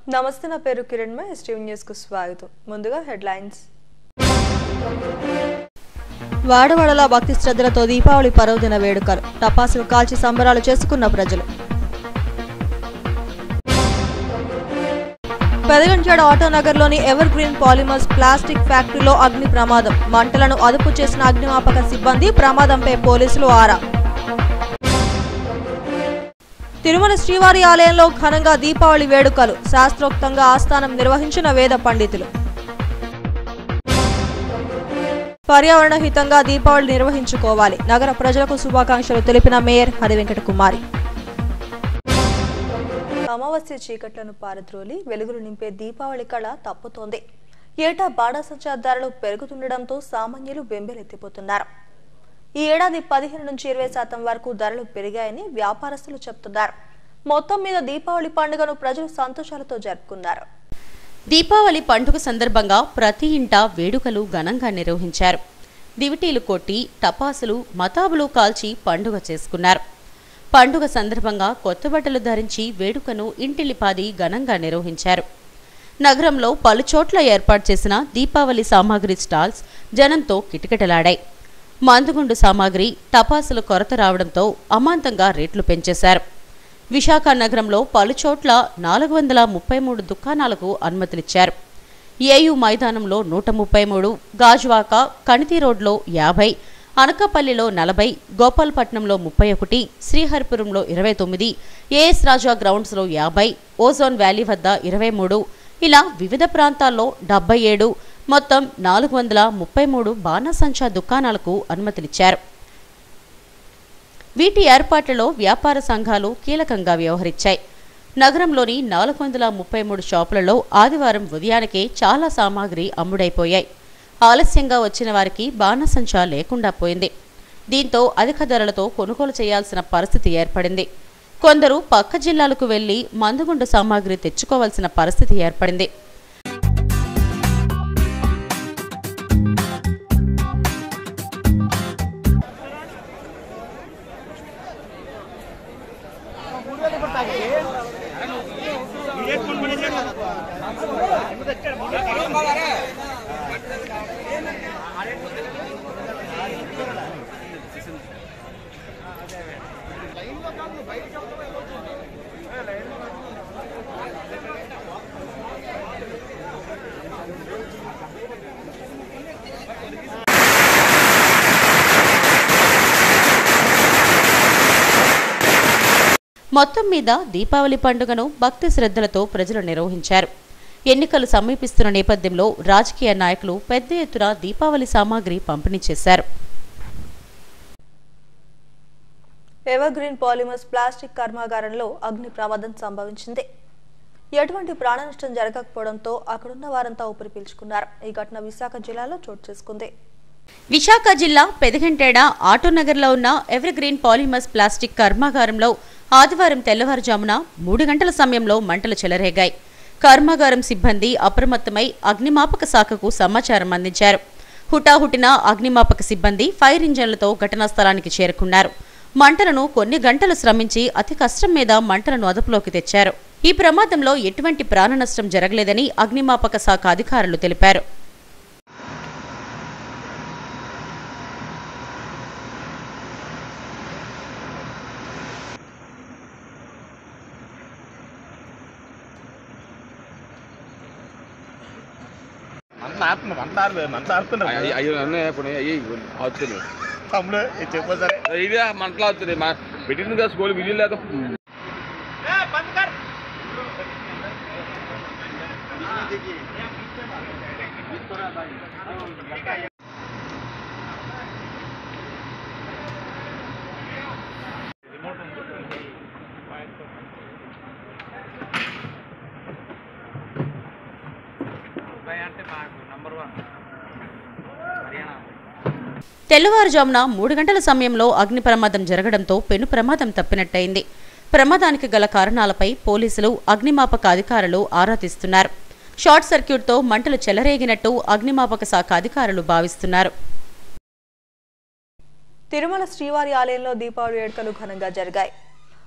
నమస్తే నా పేరు కిరణ్ మే ఎస్టీవీ న్యూస్ కు స్వాగతం ముందుగా హెడ్లైన్స్ వాడవాడలా భక్తి శ్రద్ధలతో దీపావళి పర్వదిన వేడుకలు టపాసులు కాల్చి సంబరాలు చేసుకున్న ప్రజలు పెదగంచాడ ఆటోనగర్లోని ఎవర్ గ్రీన్ పాలిమర్స్ ప్లాస్టిక్ ఫ్యాక్టరీలో అగ్ని ప్రమాదం మంటలను అదుపు చేసిన అగ్నిమాపక సిబ్బంది ప్రమాదంపై పోలీసులు ఆరా తిరుమల శ్రీవారి ఆలయంలో ఘనంగా దీపావళి వేడుకలు శాస్త్రోక్తంగా ఆస్థానం నిర్వహించిన వేద పండితులు పర్యావరణ హితంగా దీపావళి నిర్వహించుకోవాలి నగర ప్రజలకు శుభాకాంక్షలు తెలిపిన మేయర్ హరివెంకట కుమారి అమావాస్య చీకట్లను పారద్రోలి వెలుగులు నింపే దీపావళి కళ తప్పుతోంది ఏటా బాణసంచా ధరలు పెరుగుతుండటంతో సామాన్యులు బెంబేలెత్తిపోతున్నారు ఈ ఏడాది పదిహేను నుంచి ఇరవై శాతం వరకు ధరలు పెరిగాయని వ్యాపారస్తులు చెప్తున్నారు మొత్తం మీద దీపావళి పండుగను ప్రజలు సంతోషాలతో జరుపుకున్నారు దీపావళి పండుగ సందర్భంగా ప్రతి ఇంట వేడుకలు ఘనంగా నిర్వహించారు దివిటీలు కొట్టి టపాసులు మతాబులు కాల్చి పండుగ చేసుకున్నారు పండుగ సందర్భంగా కొత్త బట్టలు ధరించి వేడుకను ఇంటిలిపాది ఘనంగా నిర్వహించారు నగరంలో పలుచోట్ల ఏర్పాటు చేసిన దీపావళి సామాగ్రి స్టాల్స్ జనంతో కిటకిటలాడాయి మందుగుండు సామాగ్రి టపాసుల కొరత రావడంతో అమాంతంగా రేట్లు పెంచేశారు విశాఖ నగరంలో పలుచోట్ల నాలుగు వందల ముప్పై మూడు దుకాణాలకు అనుమతులిచ్చారు ఏయు మైదానంలో నూట ముప్పై మూడు గాజువాక కణితి రోడ్లో యాభై అనకాపల్లిలో నలభై గోపాలపట్నంలో ముప్పై ఒకటి శ్రీహరిపురంలో ఇరవై తొమ్మిది ఏఎస్ రాజా గ్రౌండ్స్లో యాభై ఓజోన్ వ్యాలీ వద్ద ఇరవై మూడు ఇలా వివిధ ప్రాంతాల్లో డెబ్బై ఏడు మొత్తం నాలుగు వందల ముప్పై మూడు బాణసంచా దుకాణాలకు అనుమతినిచ్చారు వీటి ఏర్పాట్లలో వ్యాపార సంఘాలు కీలకంగా వ్యవహరించాయి నగరంలోని నాలుగు వందల ముప్పై మూడు షాపులలో ఆదివారం ఉదయానికే చాలా సామాగ్రి అమ్ముడైపోయాయి ఆలస్యంగా వచ్చిన వారికి బాణసంచా లేకుండా పోయింది దీంతో అధిక ధరలతో కొనుగోలు చేయాల్సిన పరిస్థితి ఏర్పడింది కొందరు పక్క జిల్లాలకు వెళ్లి మందుగుండు సామాగ్రి తెచ్చుకోవాల్సిన పరిస్థితి ఏర్పడింది మొత్తం మీద దీపావళి పండుగను భక్తి శ్రద్ధలతో ప్రజలు నిర్వహించారు ఎన్నికలు సమీపిస్తున్న నేపథ్యంలో రాజకీయ నాయకులు పెద్ద ఎత్తున దీపావళి సామాగ్రి పంపిణీ చేశారు ఎవర్ గ్రీన్ పాలిమర్స్ ప్లాస్టిక్ కర్మాగారంలో అగ్ని ప్రమాదం సంభవించింది ఎటువంటి ప్రాణ నష్టం జరగకపోవడంతో అక్కడున్న వారంతా ఊపిరి పీల్చుకున్నారు ఈ ఘటన విశాఖ జిల్లాలో చోటు చేసుకుంది విశాఖ జిల్లా పెదగంటేడ ఆటోనగర్లో ఉన్న ఎవర్గ్రీన్ పాలిమర్స్ ప్లాస్టిక్ కర్మాగారంలో ఆదివారం తెల్లవారుజామున మూడు గంటల సమయంలో మంటలు చెలరేగాయి కర్మాగారం సిబ్బంది అప్రమత్తమై అగ్నిమాపక శాఖకు సమాచారం అందించారు హుటాహుటిన అగ్నిమాపక సిబ్బంది ఫైర్ ఇంజన్లతో ఘటనా స్థలానికి చేరుకున్నారు మంటలను కొన్ని గంటలు శ్రమించి అతి కష్టం మీద మంటలను అదుపులోకి తెచ్చారు ఈ ప్రమాదంలో ఎటువంటి ప్రాణ నష్టం జరగలేదని అగ్నిమాపక శాఖ అధికారులు తెలిపారు మంట ఆడుతున్నాం మంట ఆడలేదు మంట ఆడుతున్నాం అయ్యి- అయ్యో నన్ను ఇప్పుడు అయ్యి అవుతుంది తమ్ముడు ఇది చెప్పు సరే ఇదే మంటలు అవుతుంది మా పెట్టింది కదా స్కూల్ విల్లు లేక తెల్లవారుజామున మూడు గంటల సమయంలో అగ్ని ప్రమాదం జరగడంతో పెను ప్రమాదం తప్పినట్టయింది ప్రమాదానికి గల కారణాలపై పోలీసులు అగ్నిమాపక అధికారులు ఆరా తీస్తున్నారు షార్ట్ సర్క్యూట్తో మంటలు చెలరేగినట్టు అగ్నిమాపక శాఖ అధికారులు భావిస్తున్నారు తిరుమల శ్రీవారి ఆలయంలో దీపావళి వేడుకలు ఘనంగా జరిగాయి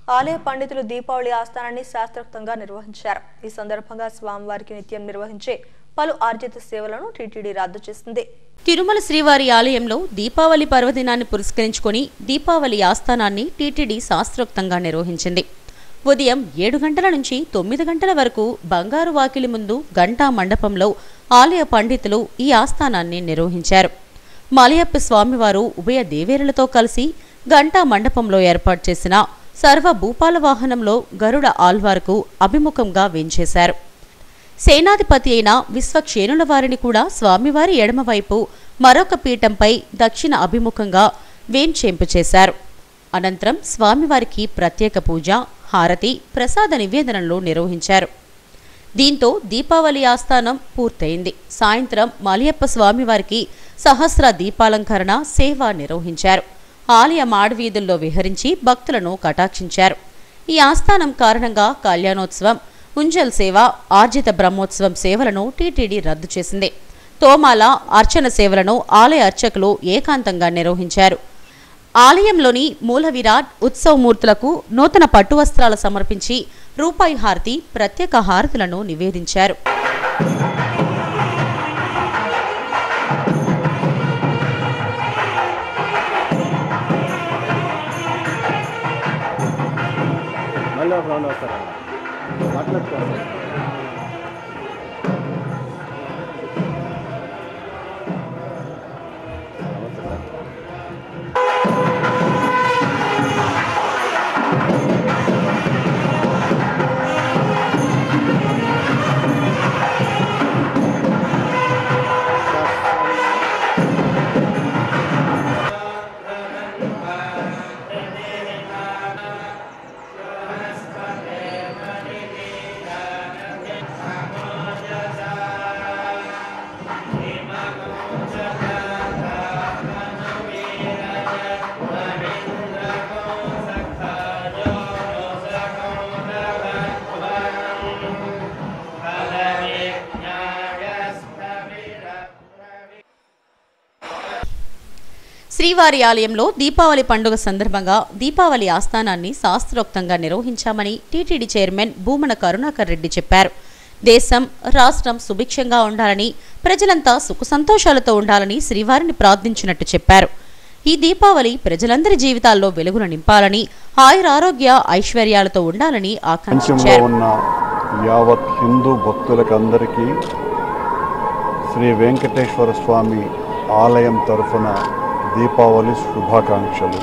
ఆలయ పండితులు దీపావళి ఆస్థానాన్ని శాస్త్రోక్తంగా నిర్వహించారు ఈ సందర్భంగా స్వామివారికి నిత్యం నిర్వహించే పలు ఆర్జిత సేవలను టీటీడీ రద్దు చేసింది తిరుమల శ్రీవారి ఆలయంలో దీపావళి పర్వదినాన్ని పురస్కరించుకొని దీపావళి ఆస్థానాన్ని టీటీడీ శాస్త్రోక్తంగా నిర్వహించింది ఉదయం ఏడు గంటల నుంచి తొమ్మిది గంటల వరకు బంగారు వాకిలి ముందు గంటా మండపంలో ఆలయ పండితులు ఈ ఆస్థానాన్ని నిర్వహించారు మలయప్ప స్వామివారు ఉభయ దేవేరులతో కలిసి గంటా మండపంలో ఏర్పాటు చేసిన సర్వ భూపాల వాహనంలో గరుడ ఆల్వార్కు అభిముఖంగా వేంచేశారు సేనాధిపతి అయిన విశ్వక్షేణుల వారిని కూడా స్వామివారి ఎడమవైపు మరొక పీఠంపై దక్షిణ అభిముఖంగా వేంచేంపు చేశారు అనంతరం స్వామివారికి ప్రత్యేక పూజ హారతి ప్రసాద నివేదనలు నిర్వహించారు దీంతో దీపావళి ఆస్థానం పూర్తయింది సాయంత్రం మలయప్ప స్వామివారికి సహస్ర దీపాలంకరణ సేవ నిర్వహించారు ఆలయ మాడవీధుల్లో విహరించి భక్తులను కటాక్షించారు ఈ ఆస్థానం కారణంగా కళ్యాణోత్సవం ఉంజల్ సేవ ఆర్జిత బ్రహ్మోత్సవం సేవలను టీటీడీ రద్దు చేసింది తోమాల అర్చన సేవలను ఆలయ అర్చకులు ఏకాంతంగా నిర్వహించారు ఆలయంలోని మూల విరాట్ ఉత్సవమూర్తులకు నూతన పట్టు వస్త్రాలు సమర్పించి రూపాయి హారతి ప్రత్యేక హారతులను నివేదించారు మళ్ళీ ఒక రౌండ్ వస్తారా మాట్లాడుకోవాలి శ్రీవారి ఆలయంలో దీపావళి పండుగ సందర్భంగా దీపావళి ఆస్థానాన్ని శాస్త్రోక్తంగా నిర్వహించామని టీటీడీ చైర్మన్ భూమన కరుణాకర్ రెడ్డి చెప్పారు దేశం రాష్ట్రం సుభిక్షంగా ఉండాలని ప్రజలంతా సుఖ సంతోషాలతో ఉండాలని శ్రీవారిని ప్రార్థించినట్టు చెప్పారు ఈ దీపావళి ప్రజలందరి జీవితాల్లో వెలుగును నింపాలని ఆయురారోగ్య ఐశ్వర్యాలతో ఉండాలని ప్రపంచంలో ఆకాంక్షించారు ఉన్న యావత్ హిందూ భక్తులకందరికీ శ్రీ వెంకటేశ్వర స్వామి ఆలయం తరఫున దీపావళి శుభాకాంక్షలు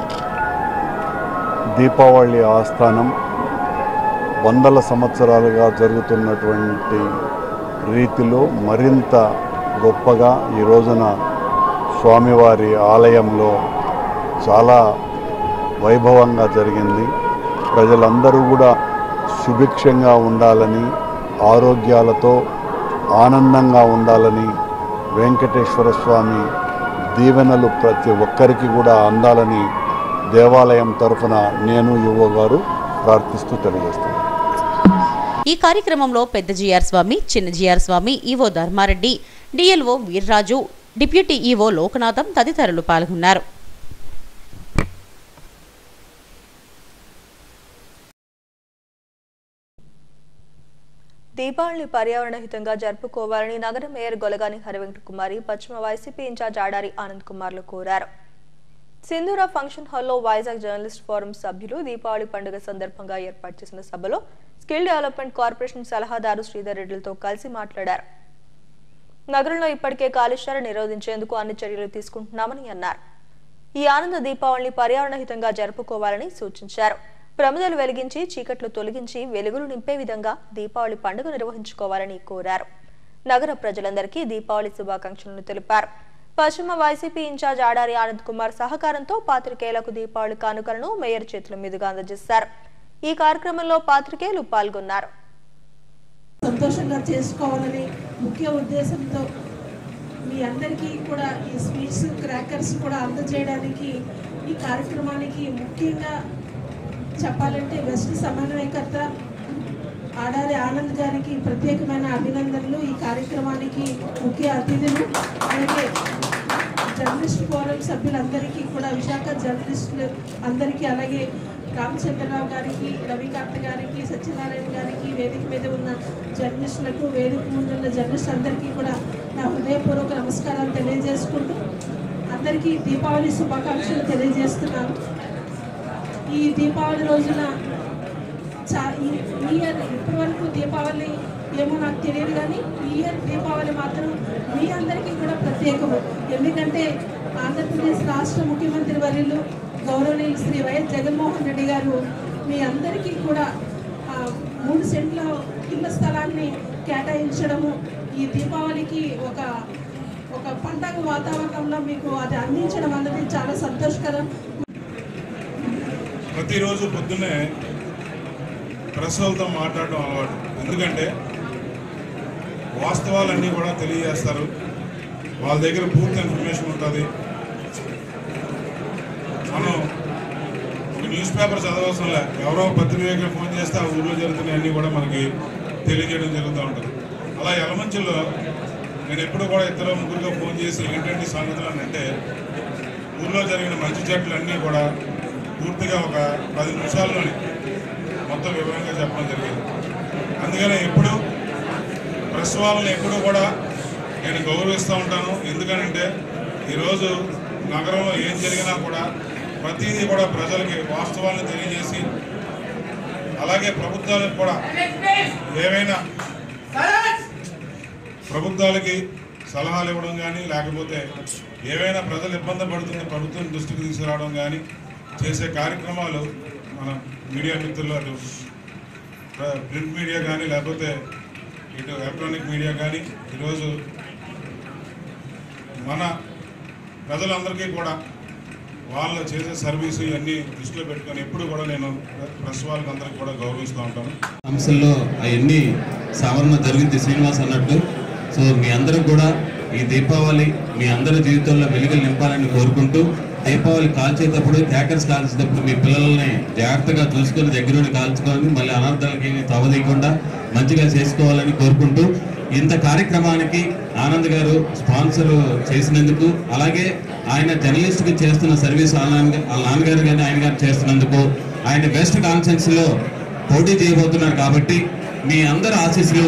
దీపావళి ఆస్థానం వందల సంవత్సరాలుగా జరుగుతున్నటువంటి రీతిలో మరింత గొప్పగా ఈ రోజున స్వామివారి ఆలయంలో చాలా వైభవంగా జరిగింది ప్రజలందరూ కూడా సుభిక్షంగా ఉండాలని ఆరోగ్యాలతో ఆనందంగా ఉండాలని వెంకటేశ్వర స్వామి దీవెనలు ప్రతి ఒక్కరికి కూడా అందాలని దేవాలయం తరఫున నేను యువ గారు ప్రార్థిస్తూ తెలియజేస్తున్నాను ఈ కార్యక్రమంలో పెద్ద జిఆర్ స్వామి చిన్న Jeeyar Swamy EO Dharmareddy DLO Veerraju deputy EO Lokanatham తదితరులు పాల్గొన్నారు దీపావళిని పర్యావరణ హితంగా జరుపుకోవాలని నగర మేయర్ గొలగాని హరివెంకట కుమారి పశ్చిమ వైసీపీ ఇన్ఛార్జ్ ఆడారి ఆనంద్ కుమార్లు కోరారు సింధూర ఫంక్షన్ హాల్లో వైజాగ్ జర్నలిస్ట్ ఫోరం సభ్యులు దీపావళి పండుగ సందర్భంగా ఏర్పాటు చేసిన సభలో స్కిల్ డెవలప్మెంట్ కార్పొరేషన్ సలహాదారు శ్రీధర్ రెడ్డిలతో కలిసి మాట్లాడారు నగరంలో ఇప్పటికే కాలుష్యాన్ని నిరోధించేందుకు అన్ని చర్యలు తీసుకుంటున్నామని అన్నారు ఈ ఆనంద దీపావళిని పర్యావరణ హితంగా జరుపుకోవాలని సూచించారు ప్రమిదలు వెలిగించి చీకట్లు తొలగించి వెలుగులు నింపే విధంగా దీపావళి పండుగ నిర్వహించుకోవాలని కోరారు నగర ప్రజలందరికీ దీపావళి శుభాకాంక్షలను తెలిపారు పశ్చిమ వైసీపీ ఇన్ఛార్జ్ ఆడారి ఆనంద్ కుమార్ సహకారంతో పాత్రికేయులకు దీపావళి కానుకలను మేయర్ చేతుల మీదుగా అందజేశారు ఈ కార్యక్రమంలో పాత్రికేయులు పాల్గొన్నారు సంతోషంగా చేసుకోవాలని ముఖ్య ఉద్దేశంతో మీ అందరికీ కూడా ఈ స్వీట్స్ క్రాకర్స్ కూడా అందజేయడానికి ఈ కార్యక్రమానికి ముఖ్యంగా చెప్పాలంటే వెస్ట్ సమన్వయకర్త ఆడారి ఆనంద్ గారికి ప్రత్యేకమైన అభినందనలు ఈ కార్యక్రమానికి ముఖ్య అతిథులు అలాగే జర్నలిస్ట్ ఫోరం సభ్యులందరికీ కూడా విశాఖ జర్నలిస్టులు అందరికీ అలాగే రామచంద్రరావు గారికి రవికాంత్ గారికి సత్యనారాయణ గారికి వేదిక మీద ఉన్న జర్నలిస్టులకు వేదిక ముందు ఉన్న జర్నలిస్ట్ అందరికీ కూడా నా హృదయపూర్వక నమస్కారాలు తెలియజేసుకుంటూ అందరికీ దీపావళి శుభాకాంక్షలు తెలియజేస్తున్నాను ఈ దీపావళి రోజున చా ఈ ఈ ఇయర్ ఇప్పటి వరకు దీపావళి ఏమో నాకు తెలియదు కానీ ఈ ఇయర్ దీపావళి మాత్రం మీ అందరికీ కూడా ప్రత్యేకము ఎందుకంటే ఆంధ్రప్రదేశ్ రాష్ట్ర ముఖ్యమంత్రి వర్యులు గౌరవనీయులు శ్రీ వైఎస్ జగన్మోహన్ రెడ్డి గారు మీ అందరికీ కూడా ఆ, మూడు సెంట్ల ఇళ్ల స్థలాన్ని కేటాయించడము ఈ దీపావళికి ఒక ఒక పండగ వాతావరణంలో మీకు అది అందించడం అన్నది చాలా సంతోషకరం ప్రతిరోజు పొద్దున్నే ప్రెస్ వాళ్ళతో మాట్లాడడం అలవాటు ఎందుకంటే వాస్తవాలన్నీ కూడా తెలియజేస్తారు వాళ్ళ దగ్గర పూర్తి ఇన్ఫర్మేషన్ ఉంటుంది మనం ఒక న్యూస్ పేపర్ చదవవసరం లే ఎవరో పత్రిక ఫోన్ చేస్తే ఆ ఊళ్ళో జరుగుతున్నాయన్నీ కూడా మనకి తెలియజేయడం జరుగుతూ ఉంటుంది అలా ఎలమంచిలో నేను ఎప్పుడు కూడా ఇద్దరు ముగ్గురుగా ఫోన్ చేసి ఏంటంటే సంగతులు అని అంటే ఊళ్ళో జరిగిన మంచి చెట్లు అన్నీ కూడా పూర్తిగా ఒక పది నిమిషాల్లోనే మొత్తం వివరంగా చెప్పడం జరిగింది అందుకనే ఎప్పుడు ప్రెస్ వాళ్ళని ఎప్పుడు కూడా నేను గౌరవిస్తూ ఉంటాను ఎందుకనంటే ఈరోజు నగరంలో ఏం జరిగినా కూడా ప్రతిదీ కూడా ప్రజలకి వాస్తవాలను తెలియజేసి అలాగే ప్రభుత్వాలకు కూడా ఏవైనా ప్రభుత్వాలకి సలహాలు ఇవ్వడం కానీ లేకపోతే ఏవైనా ప్రజలు ఇబ్బంది పడుతుంది ప్రభుత్వం దృష్టికి తీసుకురావడం కానీ చేసే కార్యక్రమాలు మన మీడియా మిత్రులు అటు ప్ర- ప్రింట్ మీడియా కానీ లేకపోతే ఇటు ఎలక్ట్రానిక్ మీడియా కానీ ఈరోజు మన ప్రజలందరికీ కూడా వాళ్ళు చేసే సర్వీసు ఇవన్నీ దృష్టిలో పెట్టుకొని ఎప్పుడు కూడా నేను ప్రెస్ వాళ్ళకి అందరికీ కూడా గౌరవిస్తూ ఉంటాను అంశంలో అవన్నీ సవరణ జరిగింది శ్రీనివాస్ అన్నట్టు సో మీ అందరూ కూడా ఈ దీపావళి మీ అందరి జీవితంలో వెలుగులు నింపాలని కోరుకుంటూ దీపావళి కాల్చేటప్పుడు క్యాకర్స్ కాల్చేటప్పుడు మీ పిల్లల్ని జాగ్రత్తగా చూసుకొని దగ్గరుండి కాల్చుకొని మళ్ళీ అనర్థాలకి తవదీయకుండా మంచిగా చేసుకోవాలని కోరుకుంటూ ఇంత కార్యక్రమానికి ఆనంద్ గారు స్పాన్సర్ చేసినందుకు అలాగే ఆయన జర్నలిస్ట్కి చేస్తున్న సర్వీస్ వాళ్ళ నాన్న- వాళ్ళ నాన్నగారు కానీ ఆయన గారు చేస్తున్నందుకు ఆయన వెస్ట్ కాన్ఫరెన్స్ లో పోటీ చేయబోతున్నారు కాబట్టి మీ అందరి ఆశీస్సులు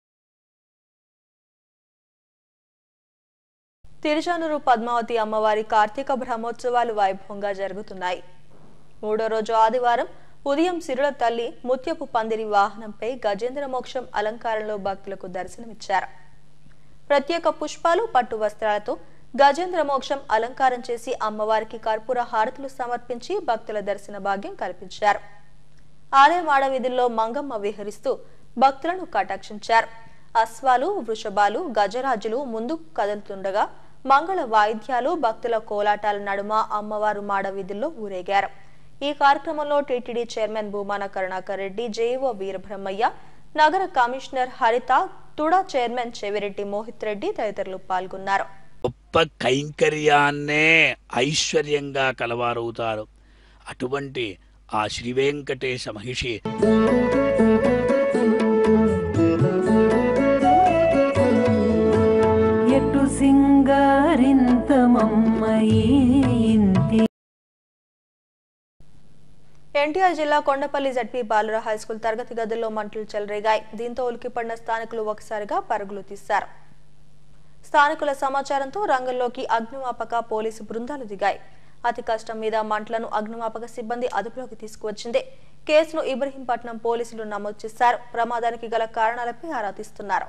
తిరుచానూరు పద్మావతి అమ్మవారి కార్తీక బ్రహ్మోత్సవాలు వైభవంగా జరుగుతున్నాయి మూడో రోజు ఆదివారం ఉదయం సిరుల తల్లి ముత్యపు పందిరి వాహనంపై గజేంద్ర మోక్షం అలంకారంలో భక్తులకు దర్శనమిచ్చారు ప్రత్యేక పుష్పాలు పట్టు వస్త్రాలతో గజేంద్ర మోక్షం అలంకారం చేసి అమ్మవారికి కర్పూర హారతులు సమర్పించి భక్తుల దర్శన భాగ్యం కల్పించారు ఆలయ మాడ వీధుల్లో మంగమ్మ విహరిస్తూ భక్తులను కటాక్షించారు అశ్వాలు వృషభాలు గజరాజులు ముందుకు కదులుతుండగా మంగళ వాయిద్యాలు భక్తుల కోలాటాల నడుమ అమ్మవారు మాడ వీధుల్లో ఊరేగారు ఈ కార్యక్రమంలో TTD chairman Bhumana Karunakar Reddy JEO Veerabrahmaiah నగర కమిషనర్ హరిత తుడా చైర్మన్ చెవిరెడ్డి మోహిత్ రెడ్డి తదితరులు పాల్గొన్నారు గొప్ప కైంకర్యాన్నే ఐశ్వర్యంగా కలవారవుతారు అటువంటి ఆ శ్రీ వెంకటేశ మహిషి ఎటు సింగారింతమమ్మయి ఇంటి ఎన్టీఆర్ జిల్లా కొండపల్లి జడ్పీ బాలుర హైస్కూల్ తరగతి గదుల్లో మంటలు చెలరేగాయి దీంతో ఉలికిపడిన స్థానికులు ఒకసారిగా పరుగులు తీశారు స్థానికుల సమాచారంతో రంగంలోకి అగ్నిమాపక పోలీసు బృందాలు దిగాయి అతి కష్టం మీద మంటలను అగ్నిమాపక సిబ్బంది అదుపులోకి తీసుకువచ్చింది కేసును ఇబ్రహీంపట్నం పోలీసులు నమోదు చేశారు ప్రమాదానికి గల కారణాలపై ఆరా తీస్తున్నారు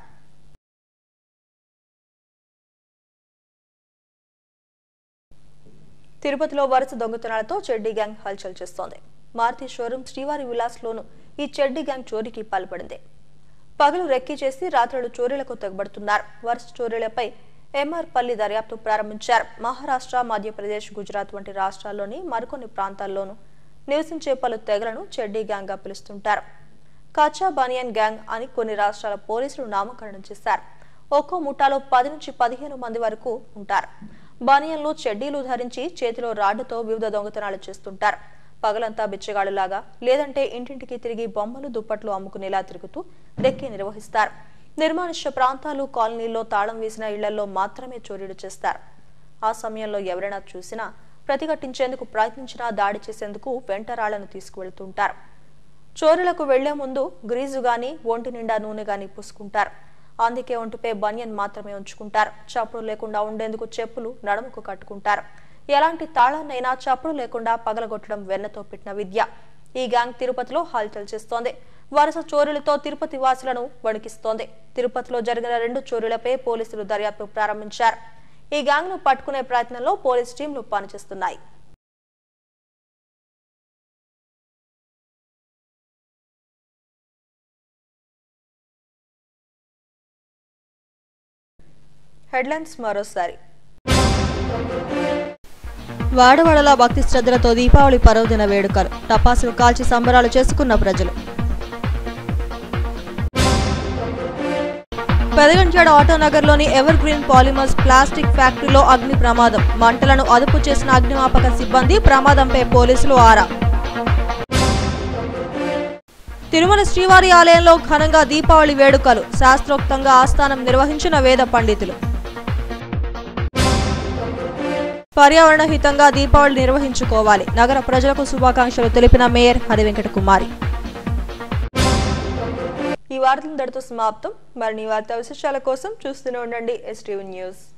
తిరుపతిలో వరుస దొంగతనాలతో చెడ్డీ గ్యాంగ్ హల్చల్ చేస్తోంది మారుతి షోరూం శ్రీవారి విలాస్ లోను ఈ చెడ్డీ గ్యాంగ్ చోరీకి పాల్పడింది పగలు రెక్కీ చేసి రాత్రులు చోరీలకు తెగబడుతున్నారు వరుస చోరీలపై ఎంఆర్ పల్లి దర్యాప్తు ప్రారంభించారు మహారాష్ట్ర మధ్యప్రదేశ్ గుజరాత్ వంటి రాష్ట్రాల్లోని మరికొన్ని ప్రాంతాల్లోనూ నివసించే పలు తెగలను చెడ్డీ గ్యాంగ్ గా పిలుస్తుంటారు కచ్చా బనియన్ గ్యాంగ్ అని కొన్ని రాష్ట్రాల పోలీసులు నామకరణం చేశారు ఒక్కో ముఠాలో పది నుంచి పదిహేను మంది వరకు ఉంటారు బనియన్లు చెడ్డీలు ధరించి చేతిలో రాడ్డుతో వివిధ దొంగతనాలు చేస్తుంటారు పగలంతా బిచ్చగాడులాగా లేదంటే ఇంటింటికి తిరిగి బొమ్మలు దుప్పట్లు అమ్ముకునేలా తిరుగుతూ రెక్కి నిర్వహిస్తారు నిర్మానుష్య ప్రాంతాలు కాలనీల్లో తాళం వేసిన ఇళ్లలో మాత్రమే చోరీలు చేస్తారు ఆ సమయంలో ఎవరైనా చూసినా ప్రతిఘటించేందుకు ప్రయత్నించినా దాడి చేసేందుకు వెంటరాళ్లను తీసుకువెళ్తుంటారు చోరులకు వెళ్లే ముందు గ్రీజు గాని ఒంటి నిండా నూనె గాని పూసుకుంటారు అందుకే ఒంటిపై బనియన్ మాత్రమే ఉంచుకుంటారు చప్పుడు లేకుండా ఉండేందుకు చెప్పులు నడుముకు కట్టుకుంటారు ఎలాంటి తాళాన్నైనా చప్పుడు లేకుండా పగలగొట్టడం వెన్నతో పెట్టిన విద్య ఈ గ్యాంగ్ తిరుపతిలో హల్చల్ చేస్తోంది వరుస చోరీలతో తిరుపతి వాసులను వణికిస్తోంది తిరుపతిలో జరిగిన రెండు చోరీలపై పోలీసులు దర్యాప్తు ప్రారంభించారు ఈ గ్యాంగ్ ను పట్టుకునే ప్రయత్నంలో పోలీస్ టీంలు పనిచేస్తున్నాయి హెడ్లైన్స్ మరోసారి వాడవాడలా భక్తి శ్రద్ధలతో దీపావళి పర్వదిన వేడుకలు టపాసులు కాల్చి సంబరాలు చేసుకున్న ప్రజలు పెదగంచాడ ఆటోనగర్లోని ఎవర్ గ్రీన్ పాలిమర్స్ ప్లాస్టిక్ ఫ్యాక్టరీలో అగ్ని ప్రమాదం మంటలను అదుపు చేసిన అగ్నిమాపక సిబ్బంది ప్రమాదంపై పోలీసులు ఆరా తిరుమల శ్రీవారి ఆలయంలో ఘనంగా దీపావళి వేడుకలు శాస్త్రోక్తంగా ఆస్థానం నిర్వహించిన వేద పండితులు పర్యావరణ హితంగా దీపావళి నిర్వహించుకోవాలి నగర ప్రజలకు శుభాకాంక్షలు తెలిపిన మేయర్ హరివెంకట కుమారి ఈ వార్తలు దడితో సమాప్తం మరిన్ని వార్తా విశేషాల కోసం చూస్తూనే ఉండండి ఎస్టీవీ న్యూస్